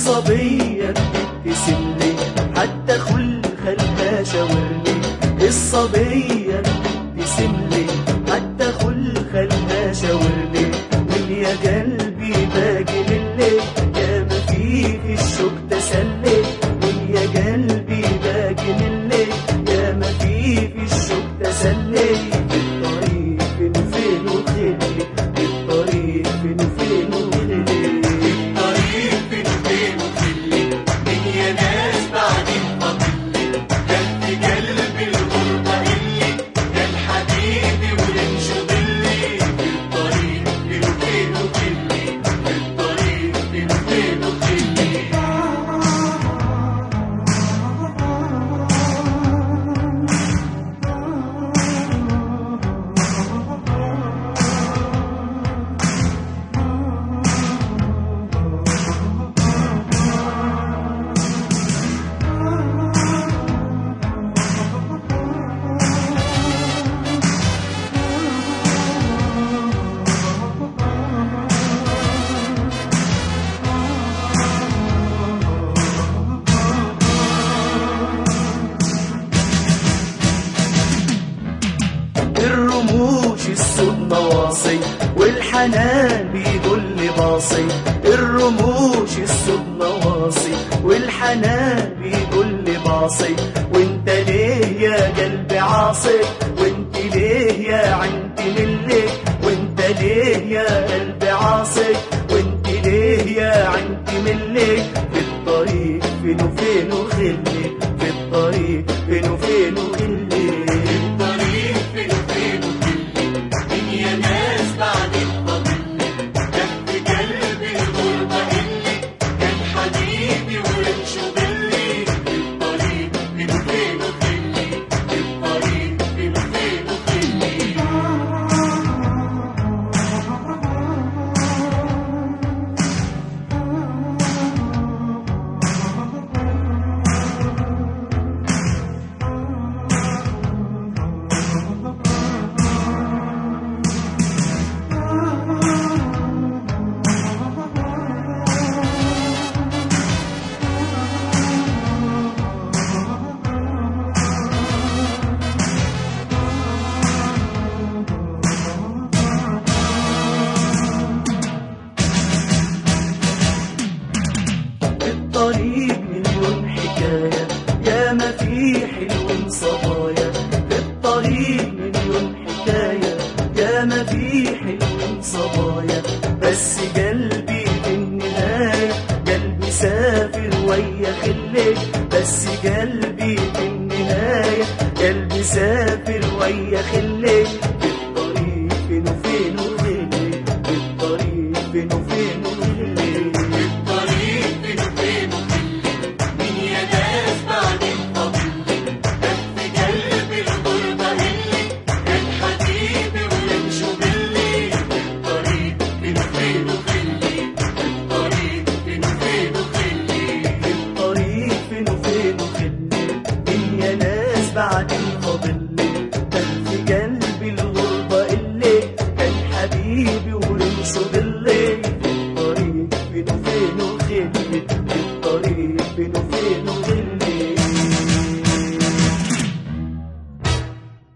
الصبية بتبتسم لي حتى خل خلها شاورني الصبية بتبتسم لي حتى خل خلها شاورني من يا قلبي باقي لليل يا ما فيه الشوق تسلي من يا قلبي باقي لليل يا ما فيه الشوق تسلي الطريق فين فين وخلي الطريق فين فين وخلي الطريق فين فين وخلي من يا ناس بعدين فاضلي جد قلبي الغربة اللي كان حبيبي ويمشي ضلي الطريق فين فين وخلي الطريق فين فين وخلي الرموش السود نواصي والحنان بيدل باصي الرموش السود نواصي والحنان بيدل باصي وانت ليه يا قلبي عاصي وانت ليه يا عندي للي وانت ليه يا قلبي عاصي وانت ليه يا عندي ملي في الطريق فين وفين وخلي في الطريق فين وفين وخلي الطريق فين فين وخلي من يا ناس بعدين فاضلي جد قلبي الغربة اللي كان حبيبي ويمشي ضلي الطريق فين فين وخلي الطريق فين فين وخلي الطريق مليون حكاية يا ما في حلو صبايا الطريق مليون حكاية يا ما في حلو صبايا بس قلبي في النهاية قلبي سافر ويا خلي بس قلبي في النهاية قلبي سافر ويا خلي الطريق فين وفين وخلي الطريق فين وفين وخلي الطريق فين فين وخلي من يا ناس بعدين فاضلي جد قلبي الغربة اللي كان حبيبي ويمشي ضلي الطريق فين فين وخلي الطريق فين فين وخلي الطريق فين وفين وخلي الدنيا ناس بعدين فاضلي ده في قلبي الغربة اللي كان حبيبي ورمشه بالليل الطريق فين وفين وخلي الطريق